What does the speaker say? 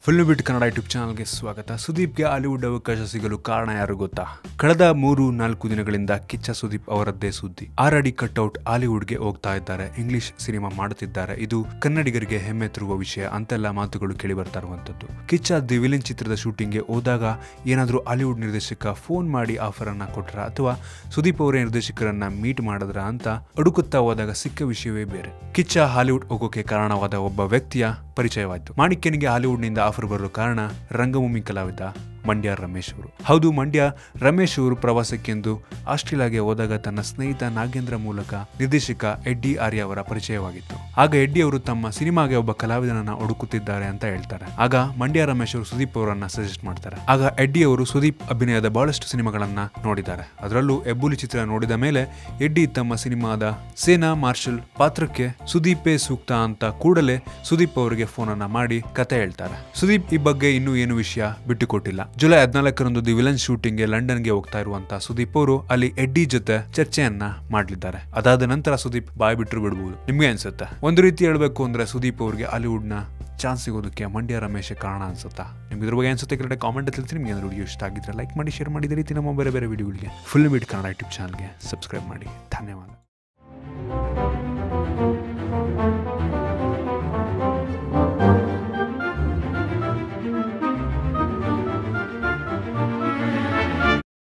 full bit Kannada YouTube ಚಾನಲ್ಗೆ ಸ್ವಾಗತ ಸುದೀಪ್ಗೆ Hollywood ಅವಕಾಶ ಸಿಗಲು ಕಾರಣ ಯಾರು ಗೊತ್ತಾ ಕಳೆದ ಮೂರು ನಾಲ್ಕು ದಿನಗಳಿಂದ ಕಿಚ್ಚ ಸುದೀಪ್ ಅವರದ್ದೇ ಸುದ್ದಿ ಆರಡಿ ಕಟ್ಔಟ್ ಹಾಲಿವುಡ್ಗೆ ಹೋಗ್ತಾ ಇದ್ದಾರೆ ಇಂಗ್ಲಿಷ್ ಸಿನಿಮಾ ಮಾಡುತ್ತಿದ್ದಾರೆ ಇದು ಕನ್ನಡಿಗರಿಗೆ ಹೆಮ್ಮೆ ತರುವ ವಿಷಯ ಅಂತೆಲ್ಲ ಮಾತುಗಳು ಕೇಳಿ ಬರ್ತಾ ಇರುವಂತದ್ದು ಕಿಚ್ಚ ದಿ ವಿಲನ್ ಚಿತ್ರದ ಶೂಟಿಂಗ್ಗೆ ಹೋದಾಗ ಏನಾದರೂ ಹಾಲಿವುಡ್ ನಿರ್ದೇಶಕ ಫೋನ್ ಮಾಡಿ ಆಫರ್ ಅನ್ನ ಕೊಟ್ರ ಅಥವಾ ಸುದೀಪ್ ಅವರೇ ನಿರ್ದೇಶಕರನ್ನ ಮೀಟ್ ಮಾಡಿದ್ರ ಅಂತ ಹುಡುಕುತ್ತಾ ಹೋದಾಗ ಸಿಕ್ಕ ವಿಷಯವೇ ಬೇರೆ ಕಿಚ್ಚ ಹಾಲಿವುಡ್ ಹೋಗೋಕೆ ಕಾರಣವಾದ ಒಬ್ಬ ವ್ಯಕ್ತಿಯ ಪರಿಚಯವಾಯಿತು ಮಾಣಿಕ್ಯನಿಗೆ ಹಾಲಿವುಡ್ನಿಂದ ಆಫರ್ ಬರಲು ಕಾರಣ ರಂಗಭೂಮಿ ಕಲಾವಿದ ಮಂಡ್ಯ ರಮೇಶ್ ಅವರು ಹೌದು ಮಂಡ್ಯ ರಮೇಶ್ ಅವರು ಪ್ರವಾಸಕ್ಕೆಂದು ಆಸ್ಟ್ರೇಲಿಯಾಗೆ ಹೋದಾಗ ತನ್ನ ಸ್ನೇಹಿತ ನಾಗೇಂದ್ರ ಮೂಲಕ ನಿರ್ದೇಶಕ ಎಡ್ಡಿ ಆರ್ಯ ಅವರ ಪರಿಚಯವಾಗಿತ್ತು ಆಗ ಎಡ್ಡಿ ಅವರು ತಮ್ಮ ಸಿನಿಮಾಗೆ ಒಬ್ಬ ಕಲಾವಿದನನ್ನ ಹುಡುಕುತ್ತಿದ್ದಾರೆ ಅಂತ ಹೇಳ್ತಾರೆ ಆಗ ಮಂಡ್ಯ ರಮೇಶ್ ಅವರು ಸುದೀಪ್ ಅವರನ್ನ ಸಜೆಸ್ಟ್ ಮಾಡ್ತಾರೆ ಆಗ ಎಡ್ಡಿ ಅವರು ಸುದೀಪ್ ಅಭಿನಯದ ಬಹಳಷ್ಟು ಸಿನಿಮಾಗಳನ್ನ ನೋಡಿದ್ದಾರೆ ಅದರಲ್ಲೂ ಎಬ್ಬುಲಿ ಚಿತ್ರ ನೋಡಿದ ಮೇಲೆ ಎಡ್ಡಿ ತಮ್ಮ ಸಿನಿಮಾದ ಸೇನಾ ಮಾರ್ಷಲ್ ಪಾತ್ರಕ್ಕೆ ಸುದೀಪೇ ಸೂಕ್ತ ಅಂತ ಕೂಡಲೇ ಸುದೀಪ್ ಅವರಿಗೆ ಫೋನ್ ಅನ್ನ ಮಾಡಿ ಕತೆ ಹೇಳ್ತಾರೆ ಸುದೀಪ್ ಈ ಬಗ್ಗೆ ಇನ್ನೂ ಏನು ವಿಷಯ ಬಿಟ್ಟುಕೊಟ್ಟಿಲ್ಲ ಜುಲೈ ಹದಿನಾಲ್ಕರಂದು ದಿ ವಿಲನ್ ಶೂಟಿಂಗ್ಗೆ ಲಂಡನ್ಗೆ ಹೋಗ್ತಾ ಇರುವಂತ ಸುದೀಪ್ ಅವರು ಅಲ್ಲಿ ಎಡ್ಡಿ ಜೊತೆ ಚರ್ಚೆಯನ್ನ ಮಾಡಲಿದ್ದಾರೆ ಅದಾದ ನಂತರ ಸುದೀಪ್ ಬಾಯ್ ಬಿಟ್ಟರು ಬಿಡಬಹುದು ನಿಮ್ಗೆ ಅನ್ಸುತ್ತೆ ಒಂದು ರೀತಿ ಹೇಳ್ಬೇಕು ಅಂದ್ರೆ ಸುದೀಪ್ ಅವರಿಗೆ ಹಾಲಿವುಡ್ ನ ಚಾನ್ಸ್ ಸಿಗೋದಕ್ಕೆ ಮಂಡ್ಯ ರಮೇಶ್ ಕಾರಣ ಅನ್ಸುತ್ತಾ ನಿಮ್ಗೆ ಇದ್ರ ಬಗ್ಗೆ ಅನ್ಸುತ್ತೆ ಕೆಲ ಕಾಮೆಂಟ್ ತಿಳಿಸಿ ನಿಮ್ಗೆ ಏನಾದ್ರು ವಿಡಿಯೋ ಇಷ್ಟ ಆಗಿದ್ರೆ ಲೈಕ್ ಮಾಡಿ ಶೇರ್ ಮಾಡಿ ಇದೇ ರೀತಿ ನಮ್ಮ ಬೇರೆ ಬೇರೆ ವಿಡಿಯೋಗಳಿಗೆ ಫುಲ್ ಬಿಟ್ ಕನ್ನಡ ಯೂಟ್ಯೂಬ್ ಚಾನಲ್ಗೆ ಸಬ್ಸ್ಕ್ರೈಬ್ ಮಾಡಿ ಧನ್ಯವಾದ